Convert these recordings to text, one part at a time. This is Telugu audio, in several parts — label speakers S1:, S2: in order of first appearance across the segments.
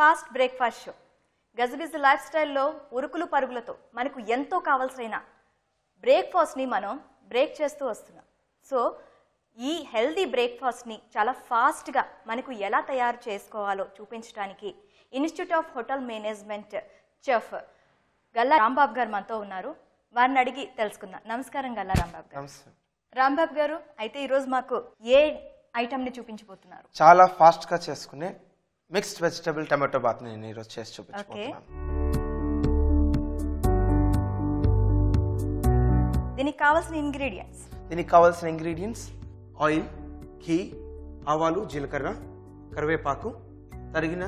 S1: ఫాస్ట్ బ్రేక్ఫాస్ట్ షో గజబిజ లైఫ్ స్టైల్లో ఉరుకులు పరుగులతో మనకు ఎంతో కావాల్సిన బ్రేక్ఫాస్ట్ని మనం బ్రేక్ చేస్తూ వస్తున్నాం సో ఈ హెల్దీ బ్రేక్ఫాస్ట్ని చాలా ఫాస్ట్గా మనకు ఎలా తయారు చేసుకోవాలో చూపించడానికి institute of hotel management chef Galla Rambabu garu మనతో ఉన్నారు వారిని అడిగి తెలుసుకుందాం నమస్కారం గల్లా రాంబాబు గారు
S2: నమస్తే
S1: రాంబాబు గారు అయితే ఈరోజు మాకు ఏ ఐటమ్ని చూపించబోతున్నారు
S2: చాలా ఫాస్ట్ గా చేసుకునే మిక్స్డ్ వెజిటబుల్ టమాటో బాత్ నేను ఈరోజు చేసి చూపించబోతున్నాను
S1: దీనికి కావాల్సిన ఇంగ్రీడియంట్స్
S2: దీనికి కావాల్సిన ఇంగ్రీడియంట్స్ ఆయిల్ ఘీ ఆవాలు జీలకర్ర కరివేపాకు తరిగిన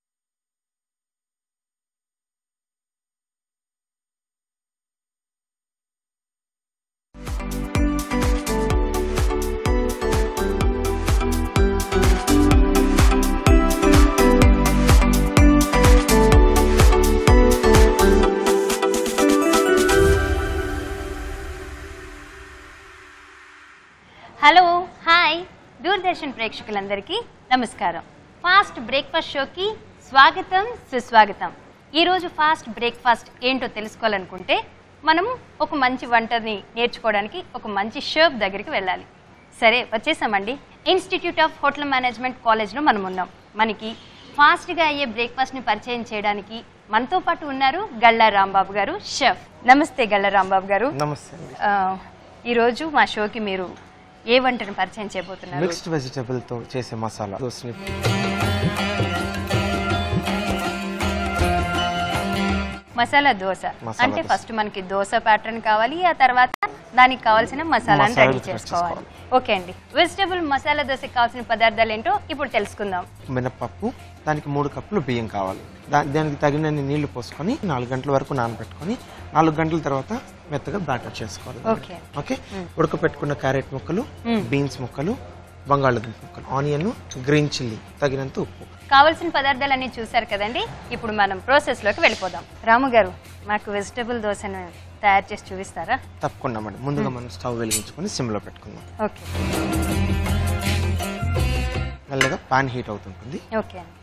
S3: హలో హాయ్ దూరదర్శన్ ప్రేక్షకులందరికీ నమస్కారం ఫాస్ట్ బ్రేక్ఫాస్ట్ షోకి స్వాగతం సుస్వాగతం ఈరోజు ఫాస్ట్ బ్రేక్ఫాస్ట్ ఏంటో తెలుసుకోవాలనుకుంటే మనం ఒక మంచి వంటని నేర్చుకోవడానికి ఒక మంచి షెఫ్ దగ్గరికి వెళ్ళాలి సరే వచ్చేసామండి ఇన్స్టిట్యూట్ ఆఫ్ హోటల్ మేనేజ్మెంట్ కాలేజ్లో మనం ఉన్నాం మనకి ఫాస్ట్గా అయ్యే బ్రేక్ఫాస్ట్ని పరిచయం చేయడానికి మనతో పాటు ఉన్నారు గళ్ళ రాంబాబు గారు షెఫ్ నమస్తే గళ్ళ రాంబాబు గారు
S2: నమస్తే అండి
S3: ఆ, ఈరోజు మా షోకి మీరు ఏ వంటను పరిచయం చేయబోతున్నారు
S2: మిక్స్డ్ వెజిటబుల్ తో చేసే మసాలా దోసని
S3: మసాలా దోశ
S2: మసాలా
S3: అంటే
S2: దోశ.
S3: ఫస్ట్ మనకి దోశ ప్యాటర్న్ కావాలి ఆ తర్వాత దానికి కావాల్సిన మసాలాను
S2: మసాలాలు
S3: రెడీ
S2: రెడీ
S3: చేసుకోవాలి
S2: చేసుకోవాలి.
S3: ఓకే అండి వెజిటబుల్ మసాలా దోశకి కావాల్సిన పదార్థాలు ఏంటో ఇప్పుడు తెలుసుకుందాం
S2: మినపప్పు దానికి మూడు కప్పులు బియ్యం కావాలి దా- దానికి తగినన్ని నీళ్లు పోసుకొని నాలుగు గంటల వరకు నానబెట్టుకొని నాలుగు గంటల తర్వాత మెత్తగా బ్యాటర్ చేసుకోవాలి
S3: ఓకే
S2: ఓకే ఉడకపెట్టుకున్న క్యారెట్ ముక్కలు బీన్స్ ముక్కలు బంగాళాదుంప ముక్కలు ఆనియన్ గ్రీన్ చిల్లీ తగినంత ఉప్పు
S3: కావాల్సిన పదార్థాలన్నీ చూసారు కదండి ఇప్పుడు మనం ప్రాసెస్ లోకి వెళ్ళిపోదాం రాము గారు మాకు వెజిటబుల్ దోశను తయారు చేసి చూపిస్తారా
S2: తప్పకుండా మేడం ముందుగా మనం స్టవ్ వెలిగించుకొని సిమ్లో పెట్టుకుందాం
S3: ఓకే
S2: మెల్లగా పాన్ హీట్ అవుతుంటుంది
S3: ఓకే అండి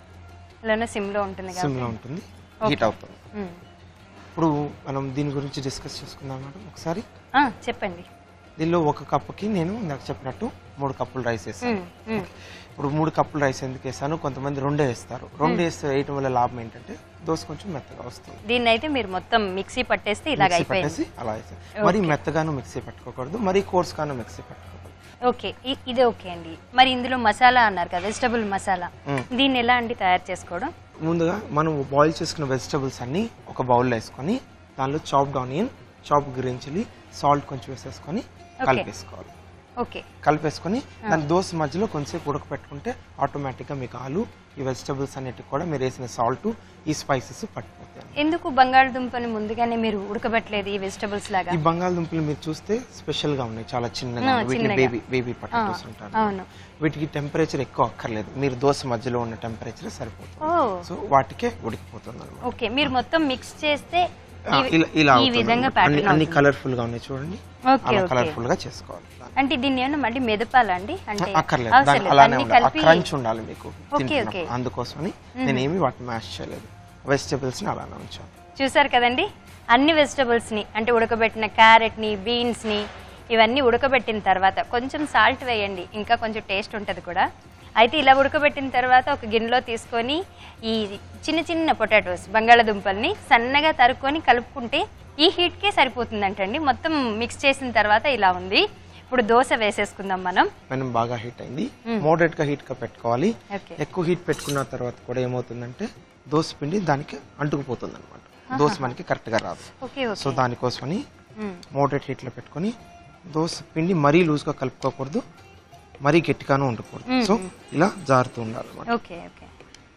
S3: ఇలానే సిమ్ లో ఉంటుంది కాబట్టి
S2: సిమ్లో ఉంటుంది హీట్ అవుతుంది
S3: మ్మ్.
S2: ఇప్పుడు మనం దీని గురించి డిస్కస్ చేసుకుందాం మేడం ఒకసారి
S3: ఆ, చెప్పండి
S2: దీనిలో ఒక కప్పుకి నేను ఇందాక చెప్పినట్టు మూడు కప్పులు రైస్ వేసాను
S3: మ్మ్, మ్మ్.
S2: ఇప్పుడు మూడు కప్పులు రైస్ ఎందుకు వేసాను కొంతమంది రెండే వేస్తారు రెండు వేస్తే వేయటం వల్ల లాభం ఏంటంటే దోశ కొంచెం మెత్తగా వస్తుంది
S3: దీన్ని అయితే మీరు మొత్తం మిక్సీ పట్టేస్తే ఇలాగ
S2: మిక్సీ
S3: అయిపోయింది
S2: పట్టేసి అలా వేసాను మరీ మెత్తగాను మిక్సీ పట్టుకోకూడదు మరీ కోర్స్ గాను మిక్సీ పట్టుకోకూడదు
S3: ఓకే ఇ- ఇది ఓకే అండి మరి ఇందులో మసాలా అన్నారు కదా వెజిటబుల్ మసాలా
S2: మ్మ్.
S3: దీన్ని ఎలా అండి తయారు చేసుకోవడం
S2: ముందుగా మనం బాయిల్ చేసుకున్న వెజిటబుల్స్ అన్ని ఒక బౌల్లో వేసుకొని దానిలో chopped onion chop green chilli salt కొంచెం వేసేసుకొని కలిపేసుకోవాలి
S3: ఓకే
S2: కలిపేసుకొని దాని దోశ మధ్యలో కొంచెంసేపు ఉడకపెట్టుకుంటే ఆటోమేటిక్గా మీకు ఆలు ఈ వెజిటబుల్స్ అన్నిటికి కూడా మీరు వేసిన సాల్ట్ ఈ స్పైసెస్ పట్టిపోతాయి
S3: ఎందుకు బంగాళదుంపని ముందుగానే మీరు ఉడకబెట్టలేదు ఈ వెజిటబుల్స్ లాగా
S2: ఈ బంగాళదుంపలు మీరు చూస్తే స్పెషల్ గా ఉన్నాయి చాలా చిన్నగా
S3: ఆ,
S2: ఉన్నాయి. వీటిని
S3: చిన్నగా.
S2: బేబీ బేబీ పొటాటోస్ అంటారు
S3: అవును
S2: వీటికి టెంపరేచర్ ఎక్కువ అక్కర్లేదు మీరు దోశ మధ్యలో ఉన్న టెంపరేచర్ సరిపోతుంది
S3: ఓ
S2: సో వాటికే ఉడికిపోతుంది అనమాట
S3: ఓకే మీరు మొత్తం మిక్స్ చేస్తే ఈ-
S2: ఇలా ఇలా
S3: ఈ
S2: అవుతుంది
S3: విధంగా
S2: అన్నమాట. అన్ని
S3: ప్యాటర్న్
S2: అన్ని కలర్ఫుల్ గా ఉన్నాయి చూడండి
S3: ఓకే
S2: అలా
S3: ఓకే
S2: కలర్ఫుల్ గా చేసుకోవాలి
S3: అంటే దీన్ని ఏమన్నా మళ్ళీ మెదపాలండి అంటే
S2: అక్కర్లేదు
S3: అవసరం
S2: దాని
S3: లేదు.
S2: అలానే
S3: అన్ని
S2: ఉండాలి ఆ
S3: కలిపి
S2: క్రంచ్ ఉండాలి మీకు
S3: ఓకే,
S2: తింటున్నప్పుడు.
S3: ఓకే.
S2: అందుకోసమని నేనేమి వాటిని మ్యాష్ చేయలేదు వెజిటబుల్స్ ని అలానే ఉంచాను
S3: చూసారు కదండి అన్ని వెజిటబుల్స్ ని అంటే ఉడకబెట్టిన క్యారెట్ ని బీన్స్ ని ఇవన్నీ ఉడకబెట్టిన తర్వాత కొంచెం సాల్ట్ వేయండి ఇంకా కొంచెం టేస్ట్ ఉంటుంది కూడా అయితే ఇలా ఉడకబెట్టిన తర్వాత ఒక గిన్నెలో తీసుకొని ఈ చిన్న చిన్న పొటాటోస్ బంగాళాదుంపల్ని సన్నగా తరుక్కొని కలుపుకుంటే ఈ హీట్కే సరిపోతుందంటండి మొత్తం మిక్స్ చేసిన తర్వాత ఇలా ఉంది ఇప్పుడు దోశ వేసేసుకుందాం మనం
S2: పెనం బాగా హీట్ అయింది మోడరేట్ గా హీట్ గా పెట్టుకోవాలి
S3: ఓకే
S2: ఎక్కువ హీట్ పెట్టుకున్న తర్వాత కూడా ఏమవుతుందంటే దోశ పిండి దానికి అంటుకుపోతుంది అనమాట దోశ మనకి కరెక్ట్ గా రాదు
S3: ఓకే
S2: సో
S3: ఓకే
S2: దానికోసమని
S3: మ్మ్.
S2: మోడరేట్ హీట్ లో పెట్టుకొని దోశ పిండి మరీ లూజ్ గా కలుపుకోకూడదు మరీ గట్టిగాను ఉండకూడదు సో ఇలా జారుతూ ఉండాలి అనమాట
S3: okay okay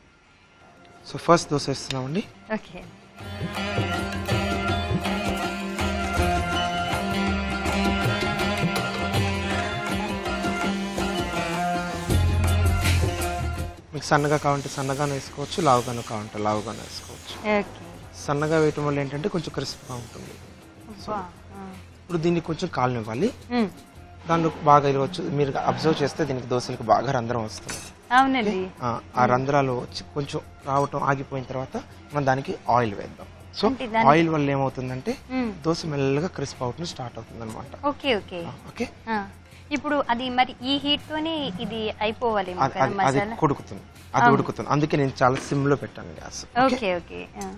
S2: so first dosa వేస్తున్నామండి
S3: ఓకే
S2: మీకు సన్నగా కావాలంటే సన్నగానే వేసుకోవచ్చు లావుగాను కావాలంటే లావుగానే వేసుకోవచ్చు
S3: ఓకే
S2: సన్నగా వేయటం వల్ల ఏంటంటే కొంచెం క్రిస్ప్గా ఉంటుంది
S3: అబ్బా. ఆ.
S2: ఇప్పుడు దీన్ని కొంచెం కాలనివ్వాలి
S3: మ్మ్.
S2: దానిలో బాగా ఇవ్వచ్చు మీరు అబ్జర్వ్ చేస్తే దీనికి దోశలకు బాగా రంధ్రం వస్తుంది
S3: అవునండి
S2: ఆ, ఆ రంధ్రాలు వచ్చి కొంచెం రావటం ఆగిపోయిన తర్వాత మనం దానికి ఆయిల్ వేద్దాం సో
S3: అంటే దాని-
S2: ఆయిల్ వల్ల ఏమవుతుందంటే
S3: మ్మ్.
S2: దోశ మెల్లగా క్రిస్ప్ అవటం స్టార్ట్ అవుతుంది అనమాట
S3: ఓకే ఓకే
S2: ఓకే
S3: ఆ, ఇప్పుడు అది మరి ఈ హీట్ తోనే ఇది అయిపోవాలి
S2: అది అది- అది
S3: మసాలా
S2: కొడుకుతుంది అది ఉడుకుతుంది అందుకే నేను చాలా సిమ్ లో పెట్టాను గ్యాస్
S3: ఓకే ఓకే ఆ.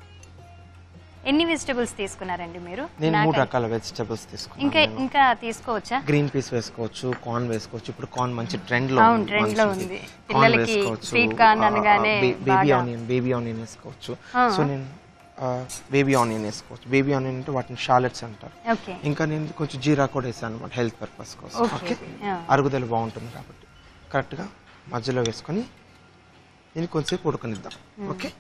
S3: ఎన్ని వెజిటబుల్స్ తీసుకున్నారండి మీరు
S2: నేను మూడు
S3: నాకై-
S2: రకాల వెజిటబుల్స్
S3: ఇంకా
S2: తీసుకున్నాను
S3: ఇంకా తీసుకోవచ్చా
S2: గ్రీన్ పీస్ వేసుకోవచ్చు కార్న్ వేసుకోవచ్చు ఇప్పుడు కార్న్ మంచి ట్రెండ్ లో
S3: అవును,
S2: ఉంది,
S3: trend లో
S2: మంచిది.
S3: ఉంది.
S2: Corn
S3: పిల్లలకి
S2: వేసుకోవచ్చు.
S3: sweet corn
S2: ఆ,
S3: అనగానే
S2: బే- బేబీ
S3: బాగా.
S2: ఆనియన్ బేబీ ఆనియన్ వేసుకోవచ్చు
S3: ఆ.
S2: సో నేను ఆ, బేబీ ఆనియన్ వేసుకోవచ్చు బేబీ ఆనియన్ అంటే వాటిని షాలెట్స్ అంటారు
S3: ఓకే
S2: ఇంకా నేను కొంచెం జీరా కూడా వేసాను అనమాట హెల్త్ పర్పస్ కోసం
S3: ఓకే,
S2: ఓకే
S3: ఓకే. ఆ.
S2: అరుగుదల బాగుంటుంది కాబట్టి కరెక్ట్గా మధ్యలో వేసుకొని దీన్ని కొంచెంసేపు ఉడకనిద్దాం ఓకే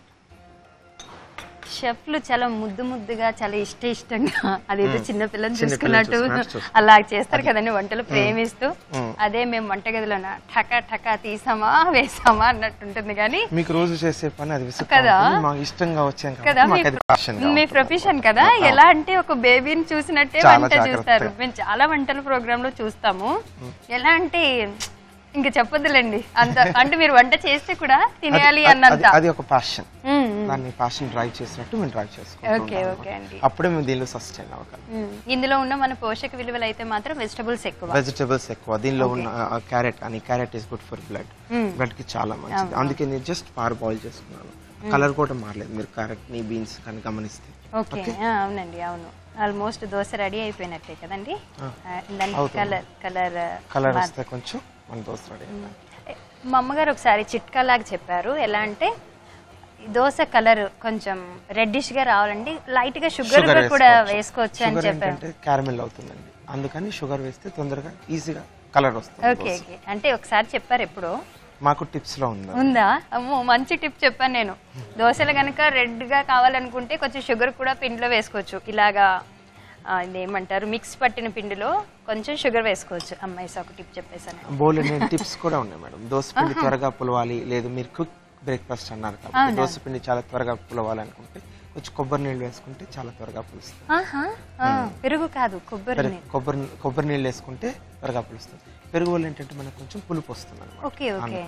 S3: షెఫ్లు చాలా ముద్దు ముద్దుగా చాలా ఇష్ట ఇష్టంగా అదేదో చిన్న పిల్లని
S2: చిన్న
S3: చూసుకున్నట్టు
S2: పిల్లని చూసుకున్నట్టు చూస్తారు.
S3: అలా చేస్తారు కదండి వంటలు ప్రేమిస్తూ
S2: మ్మ్.
S3: అదే మేము వంటగదిలోన ఠకా ఠకా తీసామా వేసామా అన్నట్టు ఉంటుంది కానీ
S2: మీకు రోజు చేసే పని అది విసుగు
S3: కదా?
S2: మాకు ఇష్టంగా వచ్చాం
S3: కదా
S2: కాబట్టి
S3: మీ
S2: మాకు అది passion గా
S3: మీ
S2: ఉంటుంది.
S3: ప్రొఫెషన్ కదా ఎలా అంటే ఒక బేబీని చూసినట్టే
S2: చాలా
S3: వంట
S2: జాగ్రత్తగా.
S3: చూస్తారు మేము చాలా వంటల ప్రోగ్రామ్ లో చూస్తాము ఎలా అంటే ఇంకా చెప్పొద్దులేండి అంత అంటే మీరు వంట చేస్తే కూడా తినేయాలి
S2: అది-
S3: అన్నంత
S2: అది- అది ఒక ప్యాషన్
S3: మ్మ్, మ్మ్.
S2: దాన్ని ప్యాషన్ డ్రైవ్ చేసినట్టు మేము డ్రైవ్ చేసుకుంటాం
S3: ఓకే ఓకే అండి
S2: అప్పుడే మేము దీనిలో సస్టైన్ అవ్వగలం
S3: మ్మ్. ఇందులో ఉన్న మన పోషక విలువలు అయితే మాత్రం వెజిటబుల్స్ ఎక్కువ
S2: వెజిటబుల్స్ ఎక్కువ దీనిలో ఉన్న క్యారెట్ అని carrot is good for blood
S3: మ్మ్.
S2: బ్లడ్ కి చాలా మంచిది అందుకే నేను జస్ట్ పార్ బాయిల్ చేసుకున్నాను కలర్ కూడా మారలేదు మీరు క్యారెట్ ని బీన్స్ కానీ గమనిస్తే
S3: ఓకే ఆ, అవునండి అవును ఆల్మోస్ట్ దోశ రెడీ అయిపోయినట్టే కదండి ఆ, దానికి
S2: అవుతుంది.
S3: కలర్ కలర్
S2: కలర్ వస్తే కొంచెం మన దోశ రెడీ
S3: మా అమ్మగారు ఒకసారి చిట్కా లాగా చెప్పారు ఎలా అంటే ఈ దోశ కలర్ కొంచెం రెడ్డిష్ గా రావాలండి లైట్ గా షుగర్ కూడా వేసుకోవచ్చు అని
S2: షుగర్
S3: చెప్పారు
S2: ఏంటంటే క్యారమెల్ అవుతుందండి అందుకని షుగర్ వేస్తే తొందరగా ఈజీగా కలర్ వస్తుంది
S3: ఓకే
S2: దోశ.
S3: ఓకే అంటే ఒకసారి చెప్పారు ఎప్పుడు
S2: మాకు టిప్స్ లో ఉంది
S3: ఉందా అమ్మో మంచి టిప్ చెప్పాను నేను దోశలు కనుక రెడ్ గా కావాలనుకుంటే కొంచెం షుగర్ కూడా పిండిలో వేసుకోవచ్చు ఇలాగా ఆ, ఇదేమంటారు మిక్స్ పట్టిన పిండిలో కొంచెం షుగర్ వేసుకోవచ్చు అమ్మాయి ఒక టిప్ చెప్పేసాను
S2: బోల్ టిప్స్ కూడా ఉన్నాయి మేడం దోశ పిండి త్వరగా పులవాలి లేదు మీరు కుక్ బ్రేక్ఫాస్ట్ అన్నారు కాబట్టి దోశ పిండి చాలా త్వరగా పులవాలి అనుకుంటే కొంచెం కొబ్బరి నీళ్ళు వేసుకుంటే చాలా త్వరగా పులుస్తుంది
S3: ఆహా, ఆ, పెరుగు కాదు కొబ్బరి
S2: పెరుగు-
S3: నీళ్ళు.
S2: కొబ్బరి కొబ్బరి నీళ్ళు వేసుకుంటే త్వరగా పులుస్తుంది పెరుగు వల్ల ఏంటంటే మనకు కొంచెం పులుపు వస్తుంది అనమాట
S3: okay okay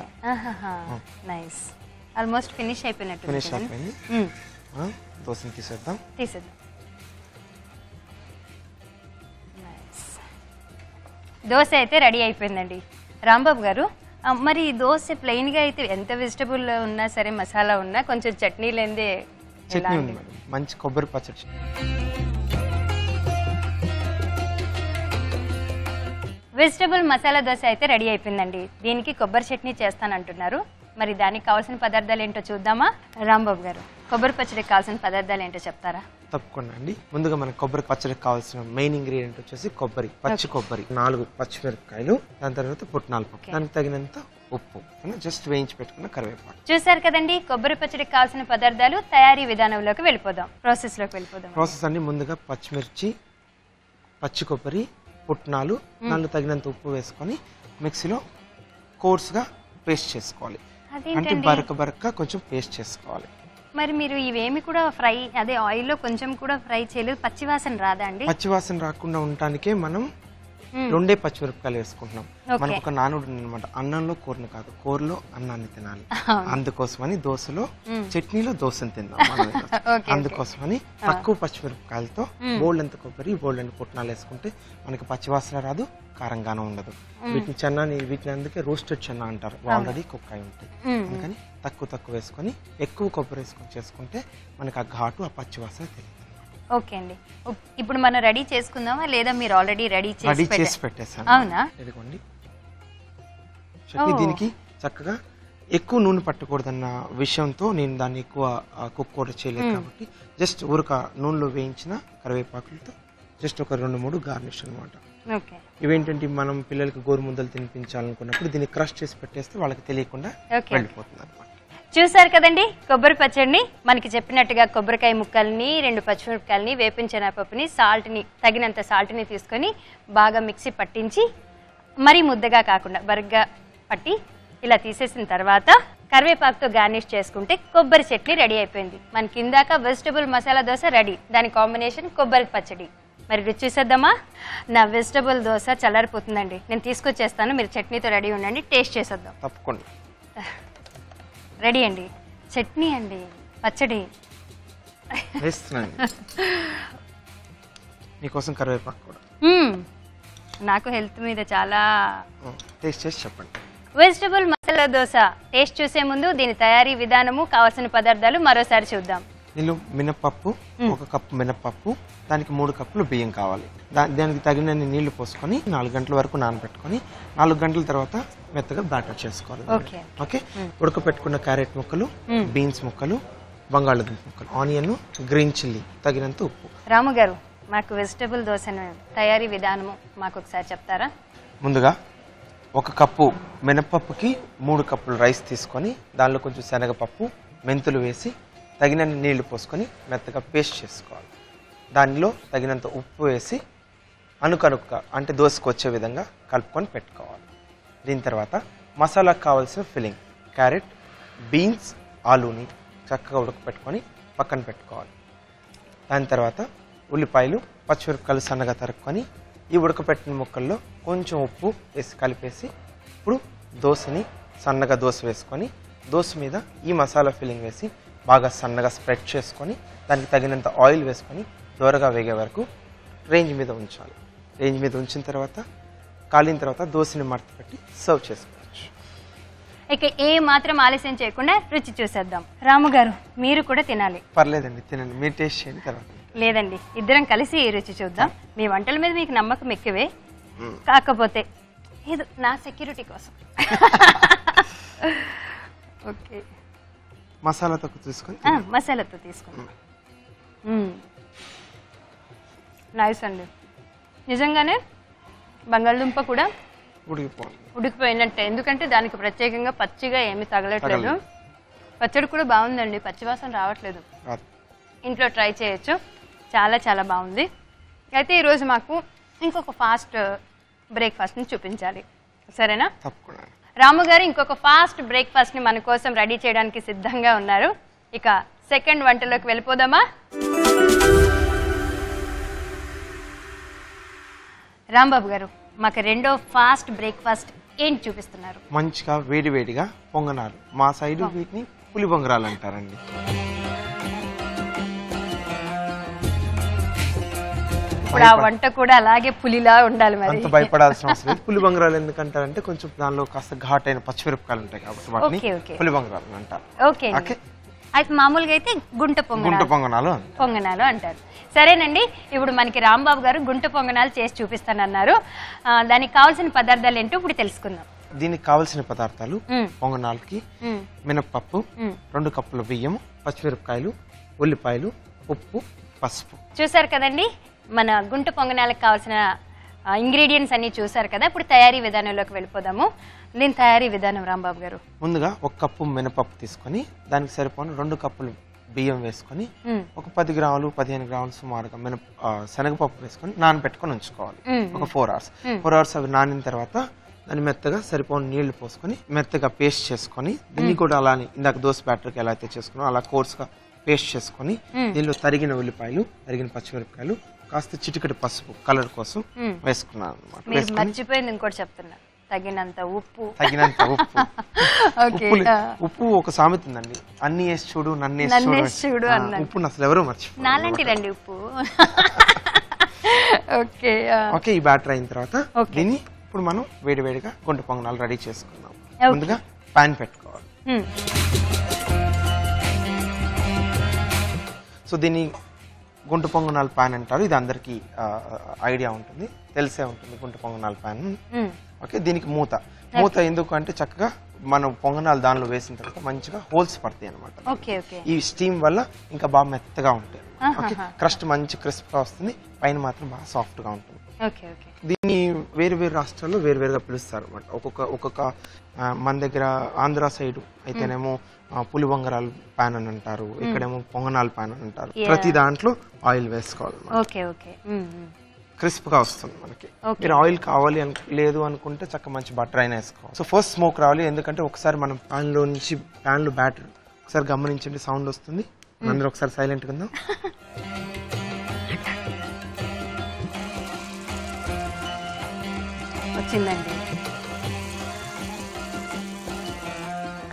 S3: nice almost finish అయిపోయినట్టు
S2: ఫినిష్ అయిపోయింది ఆ, దోశని తీసేద్దాం
S3: తీసేద్దాం Nice. దోశ అయితే రెడీ అయిపోయిందండి రాంబాబు గారు ఆ, మరి ఈ దోశ plain గా అయితే ఎంత వెజిటబుల్ ఉన్నా సరే మసాలా ఉన్నా కొంచెం చట్నీ లేనిదే ఎలా
S2: చట్నీ ఉంది
S3: అండి
S2: మేడం మంచి కొబ్బరి పచ్చడి
S3: వెజిటబుల్ మసాలా దోశ అయితే రెడీ అయిపోయిందండి దీనికి కొబ్బరి చట్నీ చేస్తానంటున్నారు మరి దానికి కావాల్సిన పదార్థాలు ఏంటో చూద్దామా రాంబాబు గారు కొబ్బరి పచ్చడికి కావాల్సిన పదార్థాలు ఏంటో చెప్తారా
S2: తప్పకుండా అండి ముందుగా మనకు కొబ్బరి పచ్చడికి కావాల్సిన మెయిన్ ఇంగ్రీడియంట్ వచ్చేసి కొబ్బరి పచ్చి కొబ్బరి నాలుగు పచ్చిమిరపకాయలు దాని తర్వాత పుట్నాల పప్పు దానికి తగినంత ఉప్పు జస్ట్ వేయించి పెట్టుకున్న కరివేపాకు
S3: చూసారు కదండి కొబ్బరి పచ్చడికి కావాల్సిన పదార్థాలు తయారీ విధానంలోకి వెళ్ళిపోదాం ప్రాసెస్ లోకి వెళ్ళిపోదాం
S2: ప్రాసెస్ అన్ని ముందుగా పచ్చిమిర్చి పచ్చి కొబ్బరి పుట్నాలు దానిలో తగినంత ఉప్పు వేసుకొని మిక్సీలో కోర్స్గా పేస్ట్ చేసుకోవాలి అంటే
S3: అదేంటండి
S2: బరక బరక కొంచెం పేస్ట్ చేసుకోవాలి
S3: మరి మీరు ఇవేమి కూడా ఫ్రై అదే ఆయిల్ లో కొంచెం కూడా ఫ్రై చేయలేదు పచ్చివాసన రాదా అండి
S2: పచ్చివాసన రాకుండా ఉండటానికే మనం
S3: మ్మ్.
S2: రెండే పచ్చిమిరపకాయలు వేసుకుంటున్నాం
S3: ఓకే.
S2: మనకు ఒక నానుడు అనమాట అన్నంలో కూరను కాదు కూరలో అన్నాన్ని తినాలి అందుకోసమని దోశలో చట్నీలో దోశను తిందాం మనం ఈరోజు.
S3: ఓకే,
S2: అందుకోసమని తక్కువ పచ్చిమిరపకాయలతో బోల్డ్ ఎంత కొబ్బరి బోల్డ్ ఎంత పుట్నాలు వేసుకుంటే మనకి పచ్చివాసన రాదు కారంగానూ ఉండదు వీటిని చెన్నాని వీటిని అందుకే రోస్టెడ్ చెన్నా అంటారు ఆల్రెడీ కుక్ అయి ఉంటాయి
S3: మ్మ్.
S2: అందుకని తక్కువ తక్కువ వేసుకొని ఎక్కువ కొబ్బరి వేసుకొని చేసుకుంటే మనకి ఆ ఘాటు ఆ పచ్చివాసన తెలియదు
S3: ఓకే అండి ఉప్- ఇప్పుడు మనం రెడీ చేసుకుందామా లేదా మీరు ఆల్రెడీ రెడీ
S2: రెడీ
S3: చేసి
S2: చేసి
S3: పెట్టారు
S2: పెట్టేసాను
S3: అవునా?
S2: ఇదిగోండి చట్నీ
S3: ఓ.
S2: దీనికి చక్కగా ఎక్కువ నూనె పట్టకూడదన్న విషయంతో నేను దాన్ని ఎక్కువ కుక్ కూడా చేయలేదు కాబట్టి జస్ట్ ఊరక నూనెలో వేయించిన కరివేపాకులతో జస్ట్ ఒక రెండు మూడు గార్నిష్ అన్నమాట
S3: ఓకే
S2: ఇవేంటంటే మనం పిల్లలకి గోరుముద్దలు తినిపించాలనుకున్నప్పుడు దీన్ని క్రష్ చేసి పెట్టేస్తే వాళ్ళకి తెలియకుండా
S3: ఓకే.
S2: వెళ్ళిపోతుంది అనమాట
S3: చూసారు కదండి కొబ్బరి పచ్చడిని మనకి చెప్పినట్టుగా కొబ్బరికాయ ముక్కల్ని రెండు పచ్చిమిరపకాయలని వేపించిన పప్పుని సాల్ట్ని తగినంత సాల్ట్ని తీసుకొని బాగా మిక్సీ పట్టించి మరీ ముద్దగా కాకుండా బరుగ్గా పట్టి ఇలా తీసేసిన తర్వాత కరివేపాకుతో గార్నిష్ చేసుకుంటే కొబ్బరి చట్నీ రెడీ అయిపోయింది మనకి ఇందాక వెజిటబుల్ మసాలా దోశ రెడీ దాని కాంబినేషన్ కొబ్బరి పచ్చడి మరి రుచి చూసేద్దామా నా వెజిటబుల్ దోశ చల్లారిపోతుందండి నేను తీసుకొచ్చేస్తాను మీరు చట్నీతో రెడీ ఉండండి టేస్ట్ చేసేద్దాం
S2: తప్పకుండా
S3: రెడీ అండి చట్నీ అండి పచ్చడి
S2: వేస్తున్నాను మీకోసం కరివేపాకు కూడా
S3: మ్మ్. నాకు హెల్త్ మీద చాలా
S2: టేస్ట్ చేసి చెప్పండి
S3: వెజిటబుల్ మసాలా దోశ టేస్ట్ చూసే ముందు దీని తయారీ విధానము కావాల్సిన పదార్థాలు మరోసారి చూద్దాం
S2: నీళ్ళు మినపప్పు ఒక కప్పు మినపప్పు దానికి మూడు కప్పులు బియ్యం కావాలి దా దానికి తగినన్ని నీళ్లు పోసుకొని నాలుగు గంటల వరకు నానబెట్టుకొని నాలుగు గంటల తర్వాత మెత్తగా బ్యాటర్ చేసుకోవాలి
S3: ఓకే.
S2: ఓకే ఉడకపెట్టుకున్న క్యారెట్ ముక్కలు బీన్స్ ముక్కలు బంగాళదుంప ముక్కలు ఆనియన్ గ్రీన్ చిల్లీ తగినంత ఉప్పు
S3: రాము గారు మాకు వెజిటబుల్ దోశను తయారీ విధానము మాకు ఒకసారి చెప్తారా
S2: ముందుగా ఒక కప్పు మినపప్పుకి మూడు కప్పులు రైస్ తీసుకొని దానిలో కొంచెం శనగపప్పు మెంతులు వేసి తగినన్ని నీళ్లు పోసుకొని మెత్తగా పేస్ట్ చేసుకోవాలి దానిలో తగినంత ఉప్పు వేసి అనుకనుక అంటే దోశకు వచ్చే విధంగా కలుపుకొని పెట్టుకోవాలి దీని తర్వాత మసాలాకు కావాల్సిన ఫిల్లింగ్ క్యారెట్ బీన్స్ ఆలూని చక్కగా ఉడకపెట్టుకొని పక్కన పెట్టుకోవాలి దాని తర్వాత ఉల్లిపాయలు పచ్చిమిరపకాయలు సన్నగా తరుక్కొని ఈ ఉడకపెట్టిన ముక్కల్లో కొంచెం ఉప్పు వేసి కలిపేసి ఇప్పుడు దోశని సన్నగా దోశ వేసుకొని దోశ మీద ఈ మసాలా ఫిల్లింగ్ వేసి బాగా సన్నగా స్ప్రెడ్ చేసుకొని దానికి తగినంత ఆయిల్ వేసుకొని దోరగా వేగే వరకు రేంజ్ మీద ఉంచాలి రేంజ్ మీద ఉంచిన తర్వాత కాలిన తర్వాత దోశని మడత పెట్టి సర్వ్ చేసుకోవచ్చు
S3: ఇక ఏ మాత్రం ఆలస్యం చేయకుండా రుచి చూసేద్దాం రాము గారు మీరు కూడా తినాలి
S2: పర్లేదండి తినండి మీరు టేస్ట్ చేయండి తర్వాత
S3: లేదండి ఇద్దరం కలిసి ఈ రుచి చూద్దాం మీ వంటల మీద మీకు నమ్మకం ఎక్కువే కాకపోతే ఇది నా సెక్యూరిటీ కోసం ఓకే
S2: మసాలా తక్కువ తీసుకొని
S3: ఆ, మసాలాతో తీసుకుందాం నైస్ అండి నిజంగానే బంగాళదుంప కూడా
S2: ఉడికిపోవాలి
S3: ఉడికిపోయినట్టే ఎందుకంటే దానికి ప్రత్యేకంగా పచ్చిగా ఏమీ తగలట్లేదు
S2: తగలలేదు.
S3: పచ్చడి కూడా బాగుందండి పచ్చివాసన రావట్లేదు
S2: రాదు.
S3: ఇంట్లో ట్రై చేయొచ్చు చాలా చాలా బాగుంది అయితే ఈరోజు మాకు ఇంకొక ఫాస్ట్ బ్రేక్ఫాస్ట్ని చూపించాలి సరేనా
S2: తప్పకుండా
S3: రాము గారు ఇంకొక ఫాస్ట్ బ్రేక్ఫాస్ట్ని మన కోసం రెడీ చేయడానికి సిద్ధంగా ఉన్నారు ఇక సెకండ్ వంటలోకి వెళ్ళిపోదామా రాంబాబు గారు మాకు రెండో ఫాస్ట్ బ్రేక్ఫాస్ట్ ఏంటి చూపిస్తున్నారు
S2: మంచిగా వేడివేడిగా పొంగనాలు మా సైడ్ వీటిని పులి బొంగరాలు అంటారండి
S3: ఇప్పుడు ఆ వంట కూడా అలాగే పులిలా ఉండాలి మరి
S2: అంత భయపడాల్సిన అవసరం లేదు పులి బొంగరాలు ఎందుకంటారంటే కొంచెం దానిలో కాస్త ఘాటైన పచ్చిమిరపకాయలు ఉంటాయి కాబట్టి వాటిని
S3: ఓకే, ఓకే.
S2: పులి బొంగరాలు అంటారు
S3: ఓకే అండి.
S2: ఓకే.
S3: అయితే మామూలుగా అయితే గుంట
S2: గుంట
S3: పొంగనాలు
S2: పొంగనాలు అంటారు
S3: పొంగనాలు అంటారు సరేనండి ఇప్పుడు మనకి రాంబాబు గారు గుంట పొంగనాలు చేసి చూపిస్తానన్నారు ఆ, దానికి కావాల్సిన పదార్థాలు ఏంటో ఇప్పుడు తెలుసుకుందాం
S2: దీనికి కావలసిన పదార్థాలు
S3: మ్మ్.
S2: పొంగనాలకి
S3: మ్మ్.
S2: మినప్పప్పు
S3: మ్మ్.
S2: రెండు కప్పుల బియ్యం పచ్చిమిరపకాయలు ఉల్లిపాయలు ఉప్పు పసుపు
S3: చూసారు కదండి మన గుంట పొంగనాలకు కావాల్సిన ఇంగ్రీడియంట్స్ అన్ని చూసారు కదా ఇప్పుడు తయారీ విధానంలోకి వెళ్ళిపోదాము దీని తయారీ విధానం రాంబాబు గారు
S2: ముందుగా ఒక కప్పు మినపప్పు తీసుకొని దానికి సరిపోని రెండు కప్పులు బియ్యం వేసుకొని
S3: మ్మ్.
S2: ఒక పది గ్రాములు పదిహేను గ్రాములు సుమారుగా మినప ఆ, శనగపప్పు వేసుకొని నానబెట్టుకొని ఉంచుకోవాలి
S3: మ్మ్.
S2: ఒక ఫోర్ అవర్స్ ఫోర్ అవర్స్ అవి నానిన తర్వాత దాన్ని మెత్తగా సరిపోని నీళ్లు పోసుకొని మెత్తగా పేస్ట్ చేసుకొని దీన్ని కూడా అలానే ఇందాక దోశ బ్యాటర్కి ఎలా అయితే చేసుకున్నాం అలా కోర్స్గా పేస్ట్ చేసుకొని దీనిలో తరిగిన ఉల్లిపాయలు తరిగిన పచ్చిమిరపకాయలు కాస్త చిటికెడు పసుపు కలర్ కోసం
S3: మ్మ్.
S2: వేసుకున్నాను అనమాట
S3: మీరు
S2: వేసుకొని
S3: మర్చిపోయింది ఇంకోటి చెప్తున్నా తగినంత ఉప్పు
S2: తగినంత ఉప్పు
S3: ఓకే
S2: ఉప్పు ఉప్పు ఒక సామెత ఉందండి అన్ని వేసి చూడు నన్ను వేసి
S3: నన్ను
S2: చూడు
S3: వేసి చూడు
S2: ఆ,
S3: అన్నారు.
S2: ఉప్పును అసలు ఎవరు మర్చిపో
S3: నాలాంటిదండి ఉప్పు ఓకే ఆ,
S2: ఓకే ఈ బ్యాటర్ అయిన తర్వాత
S3: Okay.
S2: దీన్ని ఇప్పుడు మనం వేడివేడిగా గుంట పొంగనాలు రెడీ చేసుకుందాం
S3: Okay.
S2: ముందుగా పాన్ పెట్టుకోవాలి
S3: మ్మ్.
S2: సో దీన్ని గుంట పొంగనాల పాన్ అంటారు ఇది అందరికీ ఐడియా ఉంటుంది తెలిసే ఉంటుంది గుంట పొంగనాల పాన్
S3: మ్మ్.
S2: ఓకే దీనికి మూత మూత ఎందుకు అంటే చక్కగా మనం పొంగనాలు దానిలో వేసిన తర్వాత మంచిగా హోల్స్ పడతాయి అనమాట
S3: ఓకే ఓకే
S2: ఈ స్టీమ్ వల్ల ఇంకా బాగా మెత్తగా ఉంటాయి
S3: ఆహాహా.
S2: ఓకే క్రస్ట్ మంచి క్రిస్ప్ గా వస్తుంది పైన మాత్రం బాగా సాఫ్ట్ గా ఉంటుంది
S3: ఓకే ఓకే
S2: దీన్ని వేరు వేరు రాష్ట్రాల్లో వేరు వేరుగా పిలుస్తారు అనమాట ఒక్కొక్క ఒక్కొక్క ఆ, మన దగ్గర ఆంధ్ర సైడ్ అయితేనేమో ఆ, పులి బొంగరాలు పాన్ అని అంటారు ఇక్కడేమో పొంగనాల పాన్ అని అంటారు
S3: Yeah.
S2: ప్రతి దాంట్లో ఆయిల్ వేసుకోవాలి
S3: ఓకే ఓకే మ్మ్, మ్మ్.
S2: క్రిస్ప్ గా వస్తుంది మనకి
S3: Okay.
S2: మీరు ఆయిల్ కావాలి అను లేదు అనుకుంటే చక్క మంచి బటర్ అయినా వేసుకోవాలి సో ఫస్ట్ స్మోక్ రావాలి ఎందుకంటే ఒకసారి మనం పాన్ లో నుంచి పాన్ లో బ్యాటర్ ఒకసారి గమనించండి సౌండ్ వస్తుంది అందరూ ఒకసారి సైలెంట్ గా ఉందాం
S3: వచ్చిందండి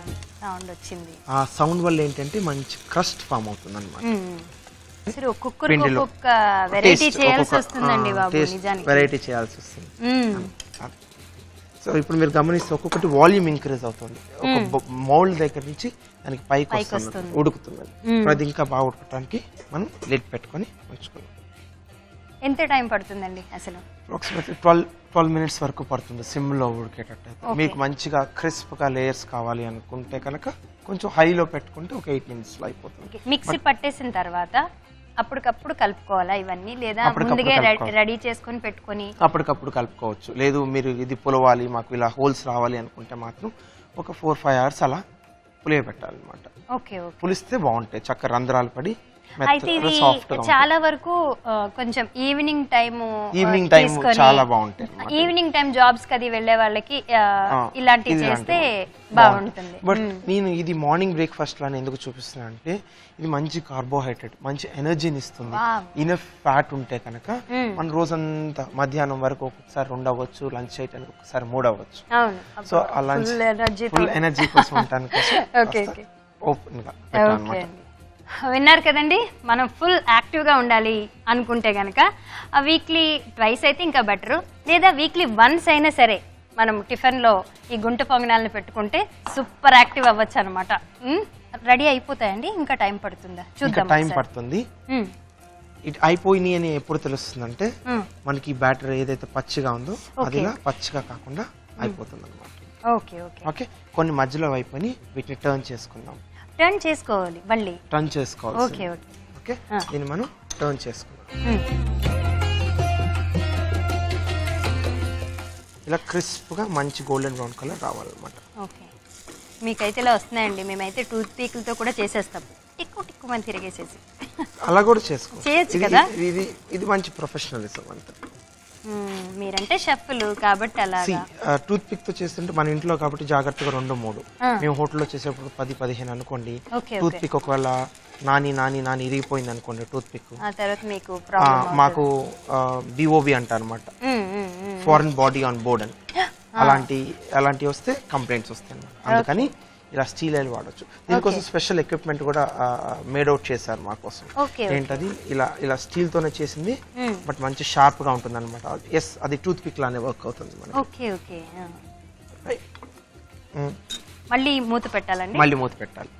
S3: సౌండ్ వచ్చింది
S2: ఆ సౌండ్ వల్ల ఏంటంటే మంచి క్రస్ట్ ఫామ్ అవుతుంది అనమాట
S3: మ్మ్. సరే ఒక్కొక్కరికి
S2: పిండిలో.
S3: ఒక్కొక్క వెరైటీ చేయాల్సి వస్తుందండి బాబు నిజానికి
S2: వెరైటీ చేయాల్సి వస్తుంది
S3: మ్మ్.
S2: సో ఇప్పుడు మీరు గమనిస్తే ఒక్కొక్కటి వాల్యూమ్ ఇంక్రీజ్ అవుతుంది ఒక మౌల్డ్ దగ్గర నుంచి దానికి పైకి
S3: పైకి
S2: వస్తుంది
S3: వస్తుంది.
S2: ఉడుకుతున్నది ఇప్పుడు అది ఇంకా బాగా ఉడకటానికి మనం లిడ్ పెట్టుకొని ఉంచుకున్నాం
S3: ఎంత టైం పడుతుందండి అసలు
S2: అప్రాక్సిమేట్లీ ట్వెల్వ్ ట్వెల్వ్ మినిట్స్ వరకు పడుతుంది సిమ్లో ఉడికేటట్టు అయితే మీకు మంచిగా క్రిస్ప్గా లేయర్స్ కావాలి అనుకుంటే కనుక కొంచెం హైలో పెట్టుకుంటే ఒక ఎయిట్ మినిట్స్లో అయిపోతుంది
S3: మిక్సీ పట్టేసిన తర్వాత అప్పటికప్పుడు కలుపుకోవాలా ఇవన్నీ లేదా
S2: అప్పటికప్పుడు
S3: ముందుగా
S2: కలుపుకోవాలి.
S3: రెడీ చేసుకొని పెట్టుకొని
S2: అప్పటికప్పుడు కలుపుకోవచ్చు లేదు మీరు ఇది పులవాలి మాకు ఇలా హోల్స్ రావాలి అనుకుంటే మాత్రం ఒక ఫోర్ ఫైవ్ అవర్స్ అలా పులియబెట్టాలన్నమాట
S3: ఓకే ఓకే
S2: పులిస్తే బాగుంటాయి చక్క రంధ్రాలు పడి
S3: అయితే ఇది
S2: సాఫ్ట్
S3: చాలా వరకు ఆ, కొంచెం ఈవినింగ్ టైము
S2: ఈవినింగ్ టైం చాలా బాగుంటాయి అన్నమాట.
S3: ఈవినింగ్ టైం జాబ్స్ కది వెళ్ళే వాళ్ళకి ఆ,
S2: ఆ,
S3: ఇలాంటివి
S2: ఇది
S3: చేస్తే
S2: ఇలాంటివి
S3: బాగుంటుంది
S2: బట్ నేను ఇది మార్నింగ్ బ్రేక్ఫాస్ట్ లాని ఎందుకు చూపిస్తున్నా అంటే ఇది మంచి కార్బోహైడ్రేట్ మంచి ఎనర్జీని ఇస్తుంది
S3: Wow.
S2: ఇనఫ్ ఫ్యాట్ ఉంటే కనుక మన రోజంతా మధ్యాహ్నం వరకు ఒక్కొక్కసారి రెండు అవ్వచ్చు లంచ్ చేయడానికి ఒకసారి మూడు అవ్వచ్చు
S3: అవును
S2: సో ఆ lunch
S3: full energy
S2: full energy కోసం ఉండటానికి
S3: Okay, okay.
S2: ఓపెన్ గా
S3: ఓకే
S2: పెట్టాలన్నమాట
S3: అండి విన్నారు కదండి మనం ఫుల్ యాక్టివ్గా ఉండాలి అనుకుంటే కనుక ఆ వీక్లీ ట్వైస్ అయితే ఇంకా బెటరు లేదా వీక్లీ వన్స్ అయినా సరే మనం టిఫిన్లో ఈ గుంట పొంగనాలను పెట్టుకుంటే సూపర్ యాక్టివ్ అవ్వచ్చు అనమాట రెడీ అయిపోతాయండి ఇంకా టైం పడుతుందా
S2: ఇంకా
S3: చూద్దాం
S2: టైం
S3: ఒకసారి.
S2: పడుతుంది
S3: మ్మ్.
S2: ఇటు అయిపోయినాయి అని ఎప్పుడు తెలుస్తుందంటే
S3: మ్మ్.
S2: మనకి బ్యాటర్ ఏదైతే పచ్చిగా ఉందో అది
S3: Okay.
S2: ఇలా పచ్చిగా కాకుండా అయిపోతుంది అనమాట
S3: ఓకే ఓకే
S2: ఓకే కొన్ని మధ్యలో అయిపోయి వీటిని టర్న్ చేసుకుందాం
S3: టర్న్ చేసుకోవాలి మళ్ళీ
S2: టర్న్ చేసుకోవాలి
S3: ఓకే ఓకే
S2: ఓకే
S3: ఆ.
S2: దీన్ని మనం టర్న్ చేసుకుందాం
S3: మ్మ్.
S2: ఇలా క్రిస్ప్గా మంచి గోల్డెన్ బ్రౌన్ కలర్ రావాలన్నమాట
S3: ఓకే మీకైతే ఇలా వస్తున్నాయండి మేమైతే టూత్ పీకులతో కూడా చేసేస్తాం టిక్కు టిక్కు అని తిరిగేసేసి
S2: అలా కూడా చేసుకో
S3: చేయొచ్చు
S2: ఇది-
S3: కదా?
S2: ఇది- ఇది ఇది మంచి ప్రొఫెషనలిజం అంతా
S3: మ్మ్. మీరంటే షెఫ్లు కాబట్టి అలాగా
S2: టూత్ పిక్ తో చేస్తుంటే మన ఇంట్లో కాబట్టి జాగ్రత్తగా రెండు మూడు
S3: ఆ.
S2: మేము హోటల్లో చేసేటప్పుడు పది పదిహేను అనుకోండి
S3: ఓకే,
S2: టూత్
S3: ఓకే.
S2: పిక్ ఒకవేళ నాని నాని నాని ఇరిగిపోయింది అనుకోండి టూత్ పిక్
S3: ఆ తర్వాత మీకు ప్రాబ్లం
S2: మాకు బిఓబి అంటారు అనమాట ఫారెన్ బాడీ ఆన్ బోర్డ్ అని అలాంటి అలాంటివి వస్తే కంప్లైంట్స్ వస్తాయి అన్నమాట. అందుకని ఇలా స్టీల్ ఆయిల్ వాడచ్చు దీనికోసం స్పెషల్ ఎక్విప్మెంట్ కూడా మేడ్ అవుట్ చేశారు మా కోసం
S3: ఓకే
S2: ఏంటది ఇలా ఇలా స్టీల్ తోనే చేసింది బట్ మంచి షార్ప్ గా ఉంటుంది అనమాట ఎస్ అది టూత్ పిక్ లానే వర్క్ అవుతుంది మనకి
S3: ఓకే ఓకే ఆ.
S2: మ్మ్.
S3: మళ్ళీ మూత పెట్టాలండి
S2: మళ్ళీ మూత పెట్టాలి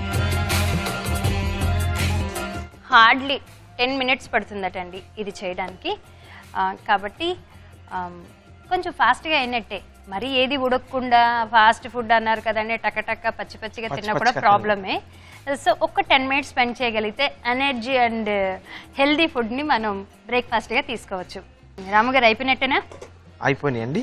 S3: హార్డ్లీ టెన్ మినిట్స్ పడుతుందటండి ఇది చేయడానికి ఆ, కాబట్టి ఆమ్, కొంచెం ఫాస్ట్గా అయినట్టే మరి ఏది ఉడకకుండా ఫాస్ట్ ఫుడ్ అన్నారు కదండి టక టక పచ్చి పచ్చిగా
S2: పచ్చి
S3: తిన్నా కూడా
S2: పచ్చిగా
S3: ప్రాబ్లమే సో ఒక్క టెన్ మినిట్స్ స్పెండ్ చేయగలిగితే ఎనర్జీ అండ్ హెల్దీ ఫుడ్ని మనం బ్రేక్ఫాస్ట్గా తీసుకోవచ్చు రాముగారు అయిపోయినట్టేనా
S2: అయిపోయినాయండి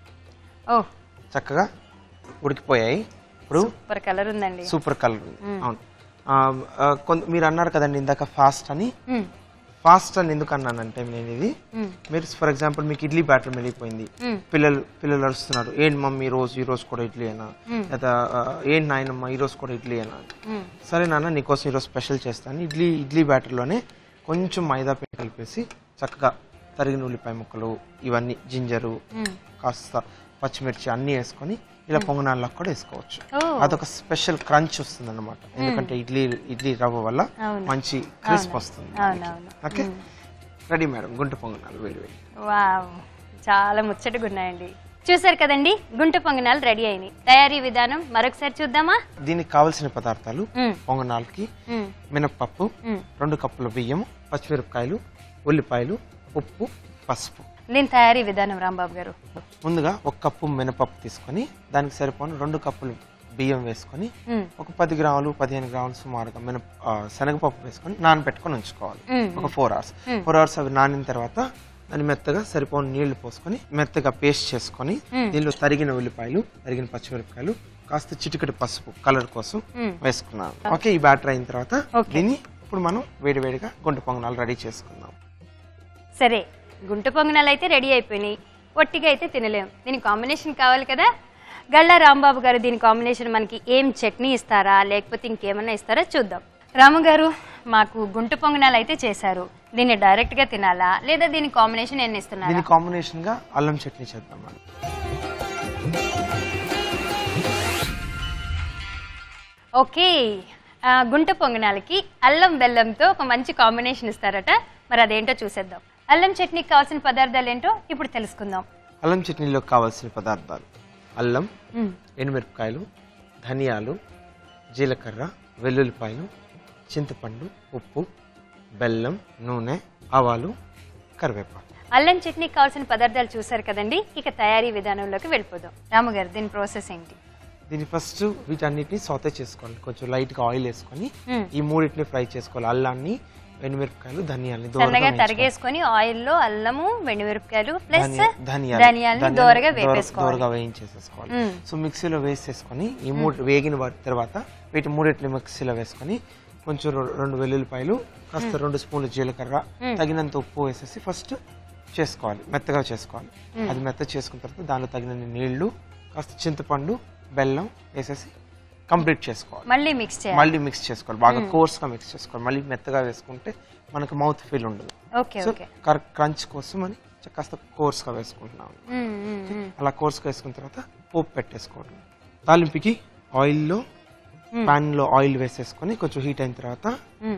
S3: ఓ
S2: చక్కగా ఉడికిపోయాయి ఇప్పుడు
S3: సూపర్ కలర్ ఉందండి
S2: సూపర్ కలర్ ఉంది అవును ఆ, ఆ, కొంత మీరు అన్నారు కదండి ఇందాక ఫాస్ట్ అని
S3: మ్మ్.
S2: ఫాస్ట్ అని ఎందుకు అన్నానంటే నేను ఇది
S3: మ్మ్.
S2: మీరు ఫర్ ఎగ్జాంపుల్ మీకు ఇడ్లీ బ్యాటర్ మిగిలిపోయింది
S3: మ్మ్.
S2: పిల్లలు పిల్లలు అరుస్తున్నారు ఏంటి మమ్మీ ఈ రోజు ఈ రోజు కూడా ఇడ్లీ అయినా లేదా ఆ, ఏంటి నాయనమ్మ ఈ రోజు కూడా ఇడ్లీ అయినా
S3: మ్మ్.
S2: సరే నాన్న నీకోసం ఈరోజు స్పెషల్ చేస్తాను ఇడ్లీ ఇడ్లీ బ్యాటర్లోనే కొంచెం మైదా పిండి కలిపేసి చక్కగా తరిగిన ఉల్లిపాయ ముక్కలు ఇవన్నీ జింజరు
S3: మ్మ్.
S2: కాస్త పచ్చిమిర్చి అన్నీ వేసుకొని ఇలా పొంగనాల్లో కూడా వేసుకోవచ్చు
S3: ఓ.
S2: అదొక స్పెషల్ క్రంచ్ వస్తుంది అనమాట ఎందుకంటే ఇడ్లీ ఇడ్లీ రవ్వ వల్ల
S3: అవును.
S2: మంచి క్రిస్ప్ వస్తుంది
S3: అవునవును
S2: ఓకే రెడీ మేడం గుంట పొంగనాలు వేడి వేడి
S3: వావ్ చాలా ముచ్చటగా ఉన్నాయండి చూసారు కదండి గుంట పొంగనాలు రెడీ అయినాయి తయారీ విధానం మరొకసారి చూద్దామా
S2: దీనికి కావలసిన పదార్థాలు
S3: మ్మ్.
S2: పొంగనాలకి
S3: మ్మ్.
S2: మినప్పప్పు
S3: మ్మ్.
S2: రెండు కప్పుల బియ్యం పచ్చిమిరపకాయలు ఉల్లిపాయలు ఉప్పు పసుపు
S3: దీని తయారీ విధానం రాంబాబు గారు
S2: ముందుగా ఒక కప్పు మినపప్పు తీసుకొని దానికి సరిపోను రెండు కప్పులు బియ్యం వేసుకొని
S3: మ్మ్.
S2: ఒక పది గ్రాములు పదిహేను గ్రాములు సుమారుగా మిన ఆ, శనగపప్పు వేసుకొని నానబెట్టుకొని ఉంచుకోవాలి
S3: మ్మ్.
S2: ఒక ఫోర్ అవర్స్ ఫోర్ అవర్స్ అవి నానిన తర్వాత దాన్ని మెత్తగా సరిపోని నీళ్లు పోసుకొని మెత్తగా పేస్ట్ చేసుకొని దీనిలో తరిగిన ఉల్లిపాయలు తరిగిన పచ్చిమిరపకాయలు కాస్త చిటికటి పసుపు కలర్ కోసం
S3: మ్మ్.
S2: వేసుకున్నాను ఓకే ఈ బ్యాటర్ అయిన తర్వాత
S3: Okay.
S2: దీన్ని ఇప్పుడు మనం వేడివేడిగా గుంట పొంగనాలు రెడీ చేసుకుందాం
S3: సరే గుంట పొంగనాలు అయితే రెడీ అయిపోయినాయి ఒట్టిగా అయితే తినలేం దీని కాంబినేషన్ కావాలి కదా గళ్ళ రాంబాబు గారు దీని కాంబినేషన్ మనకి ఏం చట్నీ ఇస్తారా లేకపోతే ఇంకేమన్నా ఇస్తారా చూద్దాం రాము గారు మాకు గుంట పొంగనాలు అయితే చేశారు దీన్ని డైరెక్ట్ గా తినాలా లేదా దీని కాంబినేషన్ ఏం ఇస్తున్నారా
S2: దీని కాంబినేషన్ గా అల్లం చట్నీ చేద్దాం మనం
S3: ఓకే ఆ, గుంట పొంగనాలకి అల్లం బెల్లంతో ఒక మంచి కాంబినేషన్ ఇస్తారట మరి అదేంటో చూసేద్దాం అల్లం చట్నీకి కావాల్సిన పదార్థాలు ఏంటో ఇప్పుడు తెలుసుకుందాం
S2: అల్లం చట్నీలో కావాల్సిన పదార్థాలు అల్లం
S3: మ్మ్.
S2: ఎండుమిరపకాయలు ధనియాలు జీలకర్ర వెల్లుల్లిపాయలు చింతపండు ఉప్పు బెల్లం నూనె ఆవాలు కరివేపాకు
S3: అల్లం చట్నీకి కావాల్సిన పదార్థాలు చూసారు కదండి ఇక తయారీ విధానంలోకి వెళ్ళిపోదాం రాము గారు దీని ప్రాసెస్ ఏంటి
S2: దీన్ని ఫస్ట్ వీటన్నిటిని సౌతే చేసుకోవాలి కొంచెం లైట్గా ఆయిల్ వేసుకొని
S3: మ్మ్.
S2: ఈ మూడింటిని ఫ్రై చేసుకోవాలి అల్లాన్ని ఎండుమిరపకాయలు ధనియాల్ని
S3: సన్నగా
S2: దూరగా
S3: తరిగేసుకొని ఆయిల్ లో అల్లము వెండిమిరపకాయలు ప్లస్
S2: ధనియా- ధనియాలు
S3: ధనియాలని
S2: ధనియాలు
S3: దోరగా
S2: దోర-
S3: వేపేసుకోవాలి
S2: దోరగా వేయించేసేసుకోవాలి
S3: మ్మ్.
S2: సో మిక్సీలో వేసేసుకొని ఈ మూడు వేగిన వా- తర్వాత వీటి మూడింటిని మిక్సీలో వేసుకొని కొంచెం రె- రెండు వెల్లుల్లిపాయలు కాస్త రెండు స్పూన్లు జీలకర్ర తగినంత ఉప్పు వేసేసి ఫస్ట్ చేసుకోవాలి మెత్తగా చేసుకోవాలి అది మెత్త చేసుకున్న తర్వాత దానిలో తగినన్ని నీళ్లు కాస్త చింతపండు బెల్లం వేసేసి కంప్లీట్ చేసుకోవాలి
S3: మళ్ళీ మిక్స్ చేయాలి
S2: మళ్ళీ మిక్స్ చేసుకోవాలి బాగా కోర్స్ గా మిక్స్ చేసుకోవాలి మళ్ళీ మెత్తగా వేసుకుంటే మనకు మౌత్ ఫీల్ ఉండదు
S3: ఓకే
S2: సో
S3: ఓకే
S2: క్రంచ్ కోసం అని కాస్త కోర్స్ గా వేసుకుంటున్నాం అలా కోర్స్ వేసుకున్న తర్వాత పోపు పెట్టేసుకోవడం తాలింపుకి ఆయిల్లో పాన్ లో ఆయిల్ వేసేసుకొని కొంచెం హీట్ అయిన తర్వాత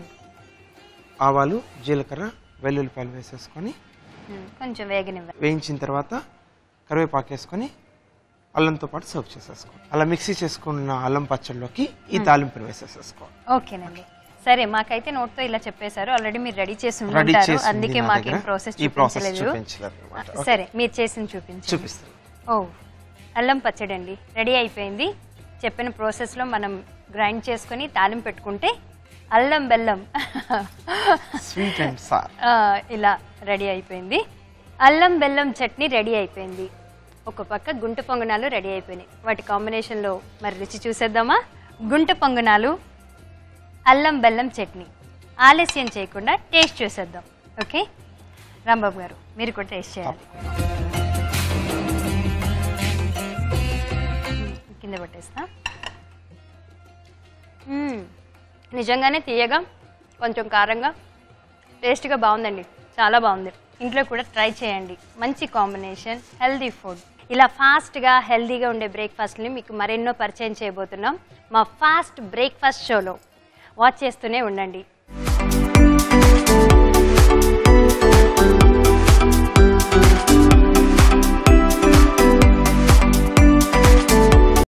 S2: ఆవాలు జీలకర్ర వెల్లుల్లిపాయలు వేసేసుకొని
S3: కొంచెం వేగనివ్వాలి
S2: వేయించిన తర్వాత కరివేపాకు వేసుకొని అల్లంతో పాటు సర్వ్ చేసేసుకోవాలి అలా మిక్సీ చేసుకున్న అల్లం పచ్చడిలోకి ఈ తాలింపుని వేసేసేసుకోవాలి
S3: ఓకేనండి సరే మాకైతే నోట్ తో ఇలా చెప్పేశారు ఆల్రెడీ మీరు రెడీ చేసి
S2: రెడీ
S3: ఉంటారు
S2: చేసి
S3: అందుకే మాకు ఈ ప్రాసెస్
S2: ఈ ప్రాసెస్
S3: చూపించలేదు
S2: చూపించలేదు అనమాట
S3: సరే మీరు చేసింది చూపించండి
S2: చూపిస్తాను
S3: ఓ అల్లం పచ్చడి అండి రెడీ అయిపోయింది చెప్పిన ప్రాసెస్లో మనం గ్రైండ్ చేసుకొని తాలింపు పెట్టుకుంటే అల్లం బెల్లం
S2: స్వీట్ అండ్ సార్
S3: ఆ, ఇలా రెడీ అయిపోయింది అల్లం బెల్లం చట్నీ రెడీ అయిపోయింది ఒక పక్క గుంట పొంగనాలు రెడీ అయిపోయినాయి వాటి కాంబినేషన్లో మరి రుచి చూసేద్దామా గుంట పొంగనాలు అల్లం బెల్లం చట్నీ ఆలస్యం చేయకుండా టేస్ట్ చూసేద్దాం ఓకే రాంబాబు గారు మీరు కూడా టేస్ట్ చేయాలి కింద పట్టేస్తా మ్మ్. నిజంగానే తీయగా కొంచెం కారంగా టేస్ట్గా బాగుందండి చాలా బాగుంది ఇంట్లో కూడా ట్రై చేయండి మంచి కాంబినేషన్ హెల్దీ ఫుడ్ ఇలా ఫాస్ట్గా హెల్దీగా ఉండే బ్రేక్ఫాస్ట్ని మీకు మరెన్నో పరిచయం చేయబోతున్నాం మా ఫాస్ట్ బ్రేక్ఫాస్ట్ షోలో వాచ్ చేస్తూనే ఉండండి